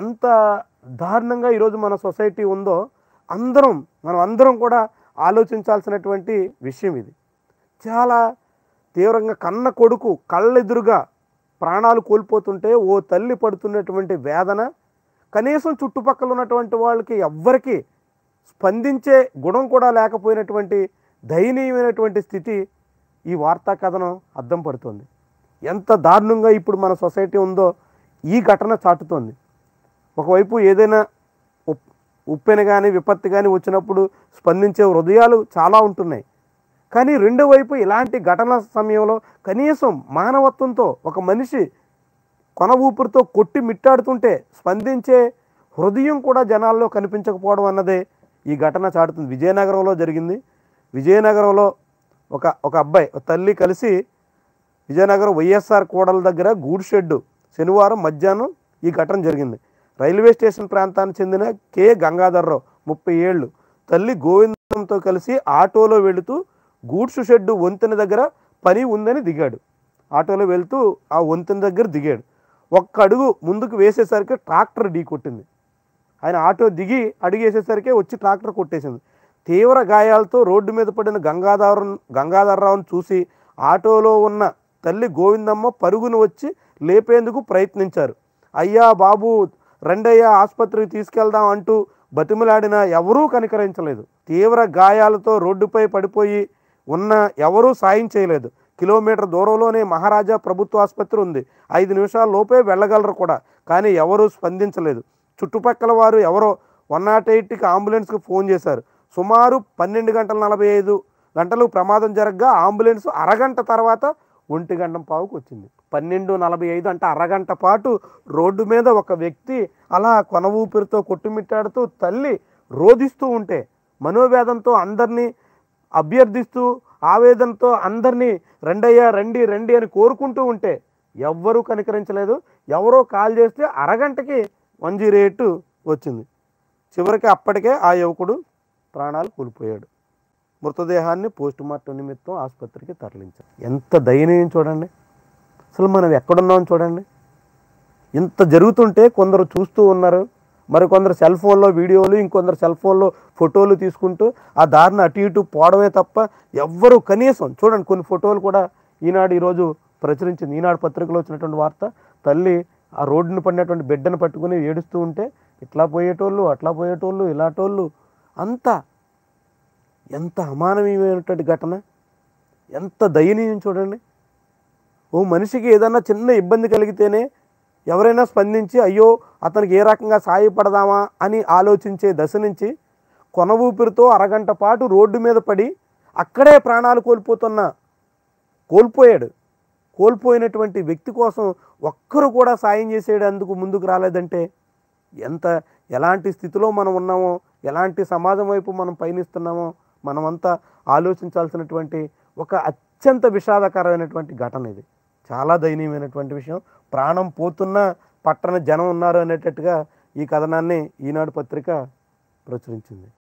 ఎంత దారుణంగా ఈరోజు మన సొసైటీ ఉందో అందరం మనం అందరం కూడా ఆలోచించాల్సినటువంటి విషయం ఇది చాలా తీవ్రంగా కన్న కొడుకు కళ్ళెదురుగా ప్రాణాలు కోల్పోతుంటే ఓ తల్లి పడుతున్నటువంటి వేదన కనీసం చుట్టుపక్కల ఉన్నటువంటి వాళ్ళకి ఎవ్వరికి స్పందించే గుణం కూడా లేకపోయినటువంటి దయనీయమైనటువంటి స్థితి ఈ వార్తా కథనం అద్దం పడుతుంది ఎంత దారుణంగా ఇప్పుడు మన సొసైటీ ఉందో ఈ ఘటన చాటుతోంది ఒకవైపు ఏదైనా ఉప్ ఉప్పెన కానీ విపత్తి కానీ వచ్చినప్పుడు స్పందించే హృదయాలు చాలా ఉంటున్నాయి కానీ రెండో వైపు ఇలాంటి ఘటన సమయంలో కనీసం మానవత్వంతో ఒక మనిషి కొన ఊపిరితో కొట్టి మిట్టాడుతుంటే స్పందించే హృదయం కూడా జనాల్లో కనిపించకపోవడం అన్నదే ఈ ఘటన చాటుతుంది విజయనగరంలో జరిగింది విజయనగరంలో ఒక ఒక అబ్బాయి ఒక తల్లి కలిసి విజయనగరం వైఎస్ఆర్ కూడల దగ్గర గూడ్ షెడ్ శనివారం మధ్యాహ్నం ఈ ఘటన జరిగింది రైల్వే స్టేషన్ ప్రాంతానికి చెందిన కె గంగాధర్రావు ముప్పై ఏళ్ళు తల్లి గోవిందంతో కలిసి ఆటోలో వెళుతూ గూడ్స్ షెడ్ వంతెన దగ్గర పని ఉందని దిగాడు ఆటోలో వెళ్తూ ఆ వంతెన దగ్గర దిగాడు ఒక్క అడుగు ముందుకు వేసేసరికి ట్రాక్టర్ ఢీ కొట్టింది ఆయన ఆటో దిగి అడిగేసేసరికి వచ్చి ట్రాక్టర్ కొట్టేసింది తీవ్ర గాయాలతో రోడ్డు మీద పడిన గంగాధర గంగాధరరావును చూసి ఆటోలో ఉన్న తల్లి గోవిందమ్మ పరుగును వచ్చి లేపేందుకు ప్రయత్నించారు అయ్యా బాబు రెండయ్య ఆసుపత్రికి తీసుకెళ్దాం అంటూ బతిమలాడినా ఎవరూ కనికరించలేదు తీవ్ర గాయాలతో రోడ్డుపై పడిపోయి ఉన్న ఎవరూ సాయం చేయలేదు కిలోమీటర్ దూరంలోనే మహారాజా ప్రభుత్వ ఆసుపత్రి ఉంది ఐదు నిమిషాల లోపే వెళ్ళగలరు కూడా కానీ ఎవరూ స్పందించలేదు చుట్టుపక్కల వారు ఎవరో వన్ నాట్ ఎయిట్కి అంబులెన్స్కి ఫోన్ చేశారు సుమారు పన్నెండు గంటల నలభై ఐదు గంటలు ప్రమాదం జరగగా అంబులెన్స్ అరగంట తర్వాత ఒంటి గంట పావుకు వచ్చింది పన్నెండు నలభై ఐదు అంటే అరగంట పాటు రోడ్డు మీద ఒక వ్యక్తి అలా కొన ఊపిరితో కొట్టుమిట్టాడుతూ తల్లి రోధిస్తూ ఉంటే మనోవేదంతో అందరినీ అభ్యర్థిస్తూ ఆవేదనతో అందరినీ రెండయ్యా రండి రండి అని కోరుకుంటూ ఉంటే ఎవ్వరూ కనికరించలేదు ఎవరో కాల్ చేస్తే అరగంటకి వన్ జీరో ఎయిట్ వచ్చింది చివరికి అప్పటికే ఆ యువకుడు ప్రాణాలు కోల్పోయాడు మృతదేహాన్ని పోస్ట్ మార్టం నిమిత్తం ఆసుపత్రికి తరలించారు ఎంత దయనీయం చూడండి అసలు మనం ఎక్కడున్నాం చూడండి ఇంత జరుగుతుంటే కొందరు చూస్తూ ఉన్నారు మరి కొందరు సెల్ ఫోన్లో వీడియోలు ఇంకొందరు సెల్ ఫోన్లో ఫోటోలు తీసుకుంటూ ఆ దారిని అటు ఇటు పోవడమే తప్ప ఎవ్వరు కనీసం చూడండి కొన్ని ఫోటోలు కూడా ఈనాడు ఈరోజు ప్రచురించింది ఈనాడు పత్రికలో వచ్చినటువంటి వార్త తల్లి ఆ రోడ్డును పడినటువంటి బిడ్డను పట్టుకుని ఏడుస్తూ ఉంటే ఇట్లా పోయేటోళ్ళు అట్లా పోయేటోళ్ళు ఇలాటోళ్ళు అంతా ఎంత అమానవీయమైనటువంటి ఘటన ఎంత దయనీయం చూడండి ఓ మనిషికి ఏదన్నా చిన్న ఇబ్బంది కలిగితేనే ఎవరైనా స్పందించి అయ్యో అతనికి ఏ రకంగా సాయపడదామా అని ఆలోచించే దశ నుంచి కొన ఊపిరితో అరగంట పాటు రోడ్డు మీద పడి అక్కడే ప్రాణాలు కోల్పోతున్న కోల్పోయాడు కోల్పోయినటువంటి వ్యక్తి కోసం ఒక్కరు కూడా సాయం చేసేటందుకు ముందుకు రాలేదంటే ఎంత ఎలాంటి స్థితిలో మనం ఉన్నామో ఎలాంటి సమాజం వైపు మనం పయనిస్తున్నామో మనమంతా ఆలోచించాల్సినటువంటి ఒక అత్యంత విషాదకరమైనటువంటి ఘటన ఇది చాలా దయనీయమైనటువంటి విషయం ప్రాణం పోతున్నా పట్టణ జనం ఉన్నారు అనేటట్టుగా ఈ కథనాన్ని ఈనాడు పత్రిక ప్రచురించింది